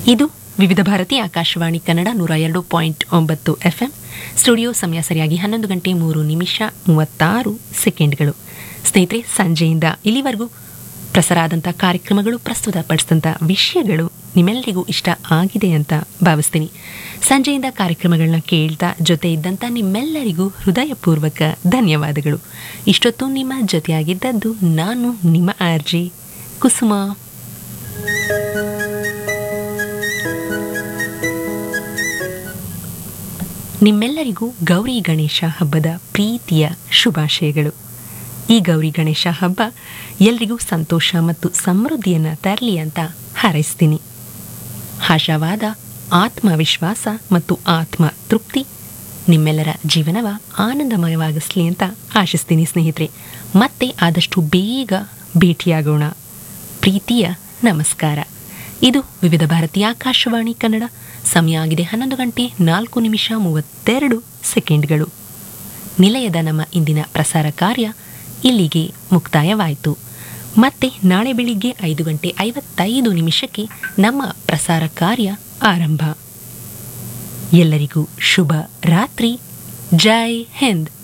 ಇದು ವಿವಿಧ ಭಾರತಿ ಆಕಾಶವಾಣಿ ಕನ್ನಡ ನೂರ ಎರಡು ಪಾಯಿಂಟ್ ಒಂಬತ್ತು ಎಫ್ಎಂ ಸ್ಟುಡಿಯೋ ಸಮಯ ಸರಿಯಾಗಿ ಹನ್ನೊಂದು ಗಂಟೆ ಮೂರು ನಿಮಿಷ ಮೂವತ್ತಾರು ಸೆಕೆಂಡ್ಗಳು ಸ್ನೇಹಿತರೆ ಸಂಜೆಯಿಂದ ಇಲ್ಲಿವರೆಗೂ ಪ್ರಸಾರ ಆದಂಥ ಕಾರ್ಯಕ್ರಮಗಳು ಪ್ರಸ್ತುತಪಡಿಸಿದಂಥ ವಿಷಯಗಳು ನಿಮ್ಮೆಲ್ಲರಿಗೂ ಇಷ್ಟ ಆಗಿದೆ ಅಂತ ಭಾವಿಸ್ತೀನಿ ಸಂಜೆಯಿಂದ ಕಾರ್ಯಕ್ರಮಗಳನ್ನ ಕೇಳ್ತಾ ಜೊತೆ ಇದ್ದಂಥ ನಿಮ್ಮೆಲ್ಲರಿಗೂ ಹೃದಯಪೂರ್ವಕ ಧನ್ಯವಾದಗಳು ಇಷ್ಟೊತ್ತು ನಿಮ್ಮ ಜೊತೆಯಾಗಿದ್ದದ್ದು ನಾನು ನಿಮ್ಮ ಆರ್ಜಿ ಕುಸುಮ ನಿಮ್ಮೆಲ್ಲರಿಗೂ ಗೌರಿ ಗಣೇಶ ಹಬ್ಬದ ಪ್ರೀತಿಯ ಶುಭಾಶಯಗಳು ಈ ಗೌರಿ ಗಣೇಶ ಹಬ್ಬ ಎಲ್ರಿಗೂ ಸಂತೋಷ ಮತ್ತು ಸಮೃದ್ಧಿಯನ್ನು ತರಲಿ ಅಂತ ಹಾರೈಸ್ತೀನಿ ಆಶಾವಾದ ಆತ್ಮವಿಶ್ವಾಸ ಮತ್ತು ಆತ್ಮ ತೃಪ್ತಿ ನಿಮ್ಮೆಲ್ಲರ ಜೀವನವ ಆನಂದಮಯವಾಗಿಸ್ಲಿ ಅಂತ ಆಶಿಸ್ತೀನಿ ಸ್ನೇಹಿತರೆ ಮತ್ತೆ ಆದಷ್ಟು ಬೇಗ ಭೇಟಿಯಾಗೋಣ ಪ್ರೀತಿಯ ನಮಸ್ಕಾರ ಇದು ವಿವಿಧ ಭಾರತೀಯ ಆಕಾಶವಾಣಿ ಕನ್ನಡ ಸಮಯ ಆಗಿದೆ ಹನ್ನೊಂದು ಗಂಟೆ ನಾಲ್ಕು ನಿಮಿಷ ಮೂವತ್ತೆರಡು ಸೆಕೆಂಡ್ಗಳು ನಿಲಯದ ನಮ್ಮ ಇಂದಿನ ಪ್ರಸಾರ ಕಾರ್ಯ ಇಲ್ಲಿಗೆ ಮುಕ್ತಾಯವಾಯಿತು ಮತ್ತೆ ನಾಳೆ ಬೆಳಿಗ್ಗೆ ಐದು ಗಂಟೆ ಐವತ್ತೈದು ನಿಮಿಷಕ್ಕೆ ನಮ್ಮ ಪ್ರಸಾರ ಕಾರ್ಯ ಆರಂಭ ಎಲ್ಲರಿಗೂ ಶುಭ ರಾತ್ರಿ ಜೈ ಹಿಂದ್